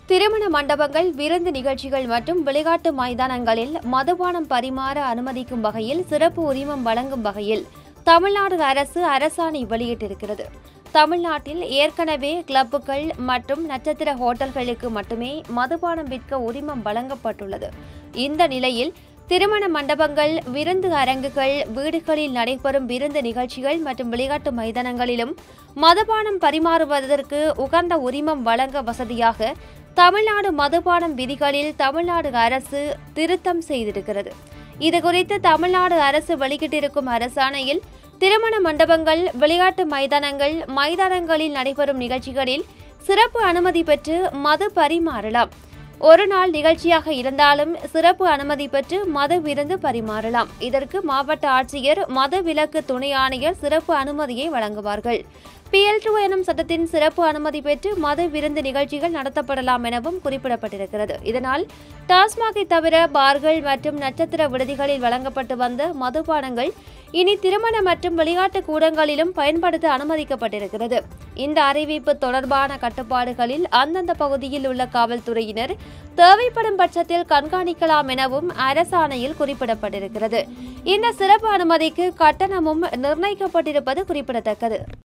திருமண மண்டபங்கள் விருந்து நிகழ்ச்சிகள் மற்றும் விளையாட்டு மைதானங்களில் மதுபானம் பரிமாற அனுமதிக்கும் வகையில் சிறப்பு உரிமம் வழங்கும் வகையில் தமிழ்நாடு அரசு அரசாணை வெளியிட்டிருக்கிறது தமிழ்நாட்டில் ஏற்கனவே கிளப்புகள் மற்றும் நட்சத்திர ஹோட்டல்களுக்கு மட்டுமே மதுபானம் விற்க உரிமம் வழங்கப்பட்டுள்ளது இந்த நிலையில் திருமண மண்டபங்கள் விருந்து அரங்குகள் வீடுகளில் நடைபெறும் விருந்து நிகழ்ச்சிகள் மற்றும் விளையாட்டு மைதானங்களிலும் மதுபானம் பரிமாறுவதற்கு உகந்த உரிமம் வழங்க வசதியாக தமிழ்நாடு மதுபானம் விதிகளில் தமிழ்நாடு அரசு திருத்தம் செய்திருக்கிறது இதுகுறித்து தமிழ்நாடு அரசு வெளியிட்டிருக்கும் அரசாணையில் திருமண மண்டபங்கள் விளையாட்டு மைதானங்கள் மைதானங்களில் நடைபெறும் நிகழ்ச்சிகளில் சிறப்பு அனுமதி பெற்று மது பரிமாறலாம் ஒரு நாள் நிகழ்ச்சியாக இருந்தாலும் சிறப்பு அனுமதி பெற்று மது விருந்து பரிமாறலாம் இதற்கு மாவட்ட ஆட்சியர் மது விலக்கு துணை ஆணையர் சிறப்பு அனுமதியை வழங்குவார்கள் பிஎல் டூ எனும் சட்டத்தின் சிறப்பு அனுமதி பெற்று மது விருந்து நிகழ்ச்சிகள் நடத்தப்படலாம் எனவும் குறிப்பிடப்பட்டிருக்கிறது இதனால் டாஸ்மாகை தவிர பார்கள் மற்றும் நட்சத்திர விடுதிகளில் வழங்கப்பட்டு வந்த மதுபானங்கள் இனி திருமண மற்றும் விளையாட்டு கூடங்களிலும் பயன்படுத்த அனுமதிக்கப்பட்டிருக்கிறது இந்த அறிவிப்பு தொடர்பான கட்டுப்பாடுகளில் அந்தந்த பகுதியில் உள்ள காவல்துறையினர் தேவைப்படும் பட்சத்தில் கண்காணிக்கலாம் எனவும் அரசாணையில் குறிப்பிடப்பட்டிருக்கிறது இந்த சிறப்பு அனுமதிக்கு கட்டணமும் நிர்ணயிக்கப்பட்டிருப்பது குறிப்பிடத்தக்கது